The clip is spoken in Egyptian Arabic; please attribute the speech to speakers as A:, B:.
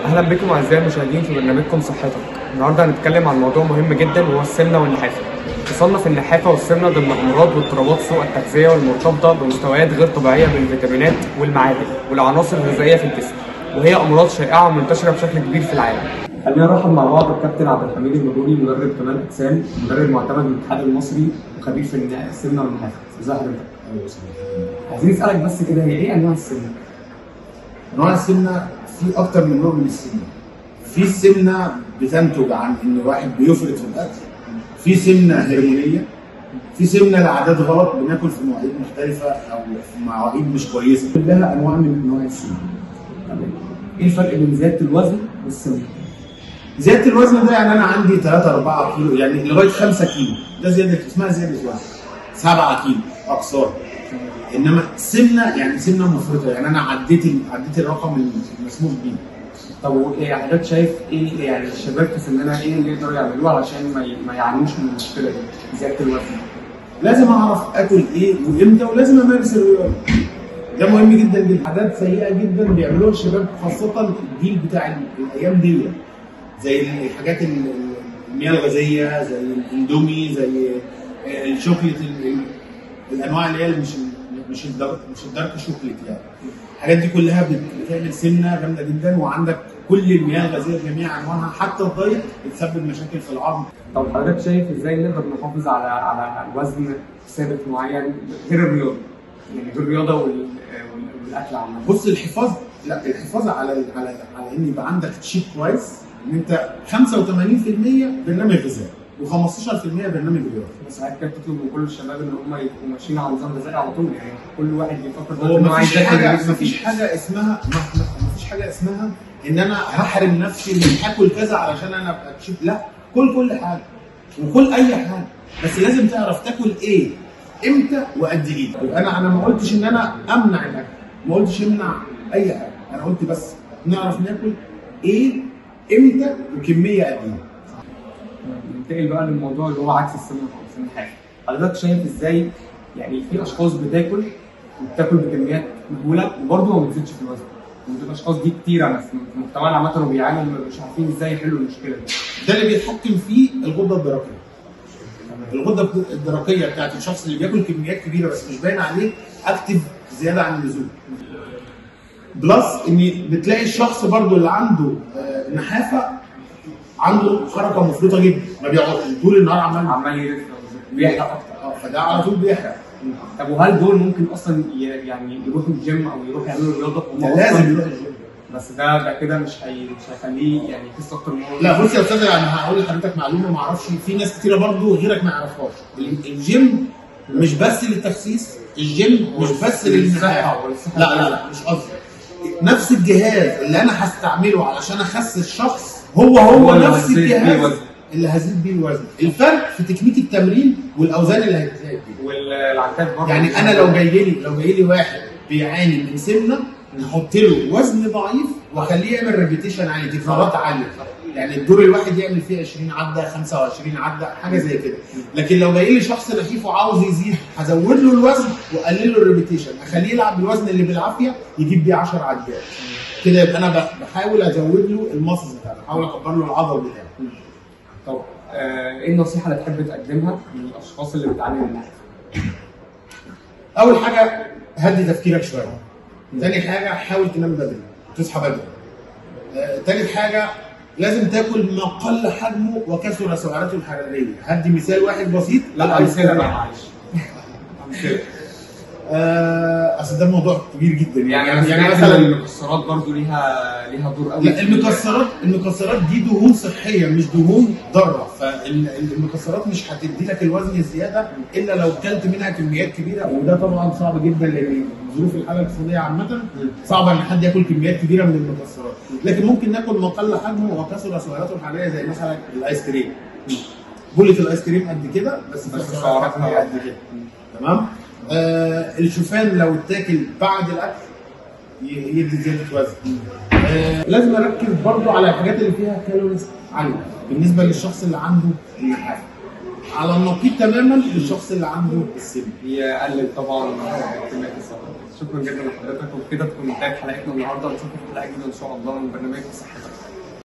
A: اهلا بكم اعزائي المشاهدين في برنامجكم صحتك النهارده هنتكلم عن موضوع مهم جدا وهو السمنه والنحافه تصنف النحافه والسمنه ضمن امراض واضطرابات سوء التغذيه والمرتبطه بمستويات غير طبيعيه من الفيتامينات والمعادن والعناصر الغذائيه في الجسم وهي امراض شائعه ومنتشره بشكل كبير في العالم خلينا نرحب مع بعض الكابتن عبد الحميد المدوري مدرب كمال اجسام مدرب معتمد من الاتحاد المصري وخبير في السمنه والنحافه ازي حضرتك عايزين نسالك بس كده هي ايه انواع السمنه
B: انواع السمنه في اكتر من نوع من السمنه في السمنه بتنتج عن ان واحد بيفرط في الاكل في سمنه هرمونيه في سمنه لعادات غلط بناكل في مواعيد مختلفه او في مواعيد مش كويسه كلها انواع من انواع السمنه
A: ايه الفرق بين زياده الوزن والسمنه
B: زياده الوزن ده يعني انا عندي 3 4 كيلو يعني لغايه 5 كيلو ده زياده اسمها زياده وزن 7 كيلو اقصار انما سمنه يعني سمنه مفرطه يعني انا عديت ال- عديت الرقم المسموح بيه
A: طب ايه حضرتك شايف ايه يعني الشباب في سننا ايه اللي يقدروا يعملوه علشان ما ي- ما يعانوش من المشكله دي زياده الوزن
B: لازم اعرف اكل ايه وامتى ولازم امارس الرياضه ده مهم جدا جدا عادات سيئه جدا بيعملوها الشباب خاصه الجيل بتاع ال- الايام دي زي الحاجات ال- ال- المياه الغازيه زي الاندومي زي الشوكليت ال- ال- الانواع اللي هي اللي مش مش الدارك مش الدارك شوكليت يعني الحاجات دي كلها بت- بتعمل سمنه جامده جدا وعندك كل المياه الغازيه بجميع انواعها حتى الدايت بتسبب مشاكل في العظم
A: طب حضرتك شايف ازاي نقدر نحافظ على على وزن ثابت معين غير الرياضه يعني غير الرياضه وال- وال- والاكل عامه
B: بص الحفاظ لا الحفاظ على على على ان يبقى عندك تشيك كويس ان انت 85% برنامج غذائي و15% برنامج رياضي
A: بس ساعات كده بتطلب من كل الشباب ان هم يبقوا ماشيين على نظام غذائي على طول يعني كل واحد بيفكر
B: هو
A: دلوقتي إن
B: ما
A: عايز
B: فيش
A: ياكل
B: حاجه
A: نفسه
B: ما فيش
A: فيه.
B: حاجه اسمها ما فيش حاجه اسمها ان انا هحرم نفسي من هاكل كذا علشان انا ابقى تشيك لا كل كل حاجه وكل اي حاجه بس لازم تعرف تاكل ايه امتى وقد ايه يبقى انا انا ما قلتش ان انا امنع الاكل ما قلتش امنع اي حاجه انا قلت بس نعرف ناكل ايه امتى وكميه قد ايه
A: ننتقل بقى للموضوع اللي هو عكس السمنه خالص النحافه حضرتك شايف ازاي يعني في اشخاص بتاكل وبتاكل بكميات مهوله وبرضه ما بتزيدش في الوزن ودول الاشخاص دي كتيره بس في مجتمعنا عامه وبيعانوا مش عارفين ازاي يحلوا المشكله دي
B: ده اللي بيتحكم فيه الغده الدرقيه الغده الدرقيه بتاعت الشخص اللي بياكل كميات كبيره بس مش باين عليه اكتف زياده عن اللزوم بلس ان بتلاقي الشخص برضو اللي عنده آه، نحافه عنده حركه مفرطه جدا ما بيقعدش طول النهار عمال
A: عمال يلف بيحرق اكتر
B: آه، فده على طول بيحرق
A: طب وهل دول ممكن اصلا ي- يعني يروحوا الجيم او يروحوا يعملوا رياضه وهم
B: ده
A: أصلاً-
B: لازم يروح الجيم
A: بس ده ده كده مش هي مش هيخليه يعني يخس اكتر من هو
B: لا بص يا استاذ انا هقول لحضرتك معلومه ما اعرفش في ناس كتيره برضو غيرك ما يعرفهاش ال- الجيم مش بس للتخسيس الجيم مش بس للنحافه
A: والصحة.
B: لا لا لا مش قصدي نفس الجهاز اللي انا هستعمله علشان اخس الشخص هو هو,
A: هو اللي
B: نفس
A: هزيد بيه
B: الجهاز
A: الوزن.
B: اللي هزيد بيه الوزن الفرق في تكنيك التمرين والاوزان اللي هيتزايد بيها
A: والعكات برضه
B: يعني انا لو جاي لي لو جاي لي واحد بيعاني من سمنه نحط له وزن ضعيف واخليه يعمل ريبيتيشن عالي تكرارات عاليه يعني الدور الواحد يعمل فيه 20 عده 25 عده حاجه زي كده لكن لو جاي لي شخص نحيف وعاوز يزيد هزود له الوزن واقلل له الريبيتيشن اخليه يلعب بالوزن اللي بالعافيه يجيب بيه 10 عدات كده يبقى انا بح- بحاول ازود له المصل بتاعه بحاول اكبر له العضل بتاعه
A: طب آه، ايه النصيحه اللي تحب تقدمها للاشخاص اللي بتعاني من النحافه؟
B: اول حاجه هدي تفكيرك شويه تاني حاجه حاول تنام بدري تصحى بدري آه، تالت حاجه لازم تاكل ما قل حجمه وكثر سعراته الحراريه هدي مثال واحد بسيط
A: لا
B: الآيس
A: امثله
B: كريم.
A: بقى معلش امثله
B: آه، اصل ده موضوع كبير جدا
A: يعني
B: يعني,
A: يعني
B: يعني
A: مثلا
B: مثلا
A: المكسرات برضه ليها ليها دور قوي
B: لا المكسرات المكسرات دي دهون صحيه مش دهون ضاره فالمكسرات مش هتدي لك الوزن الزياده الا لو كلت منها كميات كبيره وده طبعا صعب جدا لان ظروف الحاله الاقتصاديه عامه صعب ان حد ياكل كميات كبيره من المكسرات لكن ممكن ناكل ما قل حجمه وكثر سعراته الحراريه زي مثلا الايس كريم بولة الايس كريم قد كده بس
A: بس
B: بس
A: سعراتها
B: سعراتها قد كده تمام آه الشوفان لو اتاكل بعد الاكل ي- يدي زياده وزن آه لازم اركز برضو على الحاجات اللي فيها كالوريز عاليه بالنسبه للشخص اللي عنده النحافه على النقيض تماما للشخص اللي عنده السمنه
A: يقلل طبعا كميه السعرات شكرا جدا لحضرتك وبكده تكون انتهت حلقتنا النهارده ونشوفكم في حلقه جديده ان شاء الله من برنامج صحتك